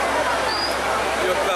ఈ యొక్క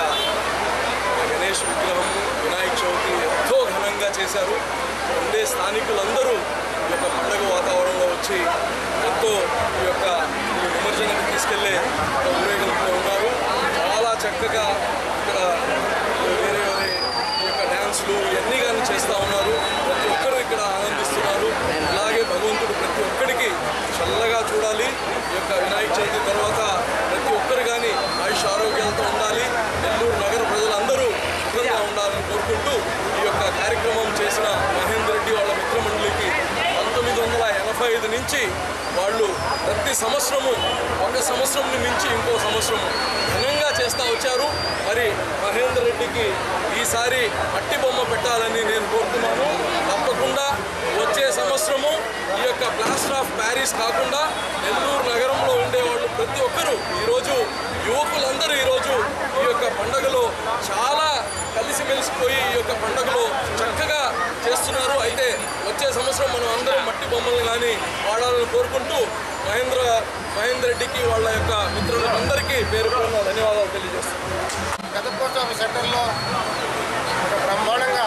గణేష్ విగ్రహం వినాయక చవితి ఎంతో ఘనంగా చేశారు ఉండే స్థానికులందరూ ఈ యొక్క పండగ వాతావరణంలో వచ్చి ఎంతో ఈ యొక్క ఈ నిమజ్జనాన్ని తీసుకెళ్లే ఊరేగింపులో ఉన్నారు చాలా చక్కగా ఇక్కడ వేరే వేరే ఈ యొక్క డ్యాన్సులు ఇవన్నీ కానీ చేస్తూ ఉన్నారు ప్రతి ఒక్కరూ ఇక్కడ ఆనందిస్తున్నారు అలాగే భగవంతుడు ప్రతి ఒక్కరికి చల్లగా చూడాలి ఈ యొక్క వినాయక చవితి తర్వాత ప్రతి ఒక్కరు కానీ ఆయుష్ ఆరోగ్యాలతో ఉండాలి నెల్లూరు నగర ప్రజలందరూ సుఖంగా ఉండాలని కోరుకుంటూ ఈ యొక్క కార్యక్రమం చేసిన మహేందర్ రెడ్డి వాళ్ళ మిత్రమండలికి పంతొమ్మిది వందల ఎనభై ఐదు నుంచి వాళ్ళు ప్రతి సంవత్సరము ఒక సంవత్సరం మించి ఇంకో సంవత్సరం ఘనంగా చేస్తూ వచ్చారు మరి మహేందర్ రెడ్డికి ఈసారి మట్టి బొమ్మ పెట్టాలని నేను కోరుతున్నాను తప్పకుండా వచ్చే సంవత్సరము ఈ యొక్క ప్లాస్టర్ ఆఫ్ ప్యారిస్ కాకుండా నెల్లూరు నగరంలో ఉండేవాళ్ళు ప్రతి ఒక్కరూ ఈరోజు యువకులందరూ ఈరోజు ఈ యొక్క పండుగలో చాలా కలిసిమెలిసిపోయి ఈ యొక్క పండుగలో చక్కగా చేస్తున్నారు అయితే వచ్చే సంవత్సరం మనం అందరం మట్టి బొమ్మలు కానీ వాడాలని కోరుకుంటూ మహేంద్ర మహేందర్ రెడ్డికి వాళ్ళ యొక్క మిత్రులందరికీ పేరు పేరున ధన్యవాదాలు తెలియజేస్తున్నాను పెద్ద పోస్ట్ ఆఫీస్ సెంటర్లో ఒక బ్రహ్మాండంగా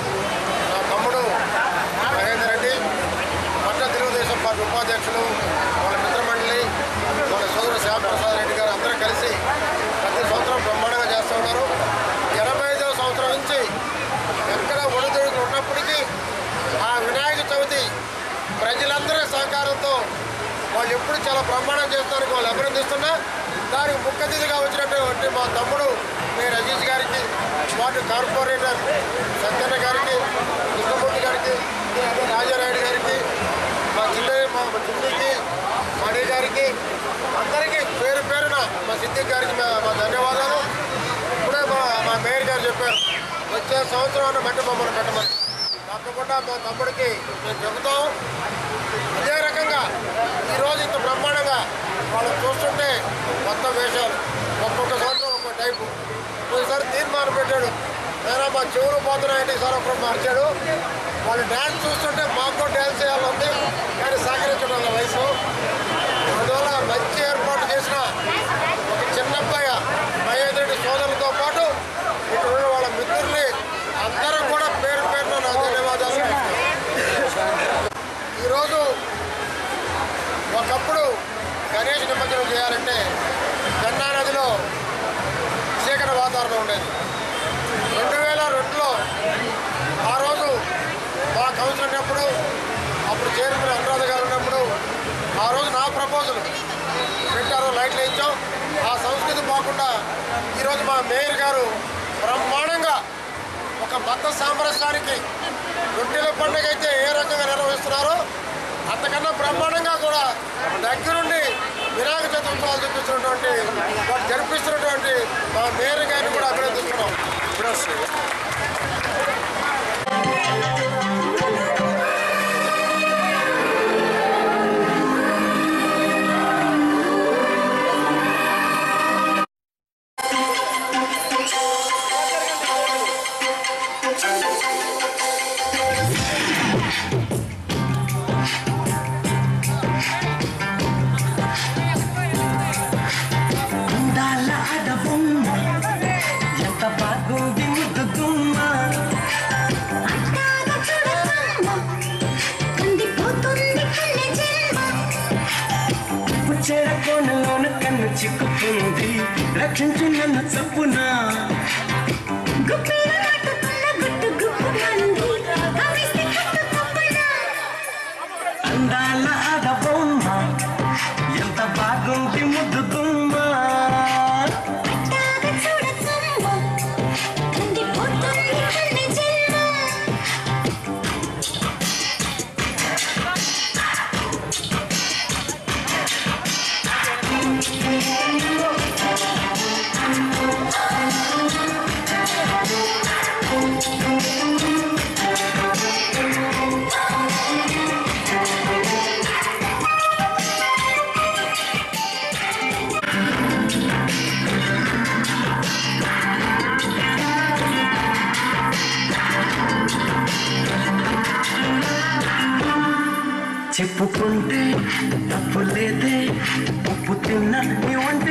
నా తమ్ముడు మహేందర్ రెడ్డి పట్ల తెలుగుదేశం పార్టీ ఉపాధ్యక్షులు వాళ్ళ మిత్రమండలి వాళ్ళ సోదరుడు శ్యామప్రసాద్ రెడ్డి గారు అందరూ కలిసి ప్రతి సంవత్సరం బ్రహ్మాండంగా చేస్తూ ఉన్నారు ఎనభై ఐదవ సంవత్సరం నుంచి ఎక్కడ ఒడిదుడుకులు ఉన్నప్పటికీ ఆ వినాయక చవితి ప్రజలందరి సహకారంతో వాళ్ళు ఎప్పుడు చాలా బ్రహ్మాండం చేస్తానికి వాళ్ళు అభినందిస్తున్నా దానికి ముఖ్య అతిథిగా వచ్చినటువంటి మా తమ్ముడు నేను అజీజ్ గారికి వార్డు కార్పొరేటర్ సత్యన్న గారికి కృష్ణమూర్తి గారికి రాజారాయుడు గారికి మా చిన్న మా చిన్నికి మణి గారికి అందరికీ పేరు పేరున మా సిద్దిక్ గారికి మా మా ధన్యవాదాలు ఇప్పుడే మా మా మేయర్ గారు చెప్పారు వచ్చే సంవత్సరం మట్టి బొమ్మలు పెట్టమని తప్పకుండా మా తమ్ముడికి మేము చెబుతాం అదే రకంగా ఈరోజు ఇంత బ్రహ్మాండంగా వాళ్ళు చూస్తుంటే కొత్త వేషాలు ఒక్కొక్క సంవత్సరం ఒక్కొక్క టైపు ఒకసారి తీర్మానం పెట్టాడు అయినా మా చెవులు పోతున్నాయంటే ఈసారి ఒకరు మార్చాడు వాళ్ళు డ్యాన్స్ చూస్తుంటే మాకు కూడా డ్యాన్స్ చేయాలంది కానీ సహకరించడం వల్ల వయసు అందువల్ల మంచి ఏర్పాటు చేసిన ఒక చిన్నబ్బాయి మహేంద్రుడి సోదరులతో పాటు ఇక్కడ ఉన్న వాళ్ళ మిత్రుల్ని అందరూ కూడా పేరు పేరున నా ధన్యవాదాలు ఈరోజు ఒకప్పుడు గణేష్ నిమజ్జనం చేయాలంటే గంగా నదిలో చీకటి వాతావరణం ఉండేది రెండు వేల రెండులో ఆ రోజు మా కౌన్సిల్ ఉన్నప్పుడు అప్పుడు చైర్మన్ అనురాధ గారు ఉన్నప్పుడు ఆ రోజు నా ప్రపోజల్ పెట్టారు లైట్లు ఇచ్చాం ఆ సంస్కృతి పోకుండా ఈరోజు మా మేయర్ గారు బ్రహ్మాండంగా ఒక మత సామరస్యానికి రొట్టెల పండుగ అయితే ఏ రకంగా నిర్వహిస్తున్నారో అంతకన్నా బ్రహ్మాండంగా కూడా దగ్గరుండి వినాయక చవితి ఉత్సవాలు చూపిస్తున్నటువంటి వారు జరిపిస్తున్నటువంటి మా మేయర్ గారిని కూడా అభినందిస్తున్నాం అందాల ఆడబొమ్మ ఎంత బాగుంది ముద్దు గుమ్మ అట్టాగ చూడకమ్మ కందిపోతుంది కళ్ళ జన్మ పుచ్చెర కోణలోన కన్ను చిక్కుతుంది రక్షించు నన్ను చప్పునా గుప్పిన నాటుతున్న గుట్టు గుప్పు మంది కవిస్తే కట్టు తప్పనా అందాల ఆడబొమ్మ ఎంత బాగుంది ముద్దు గుమ్మ అట్టాగ చూడకమ్మ కందిపోతుంది కళ్ళ జన్మ చెప్పుకుంటే తప్పు లేదే ఉప్పు తిన్న నీ వంట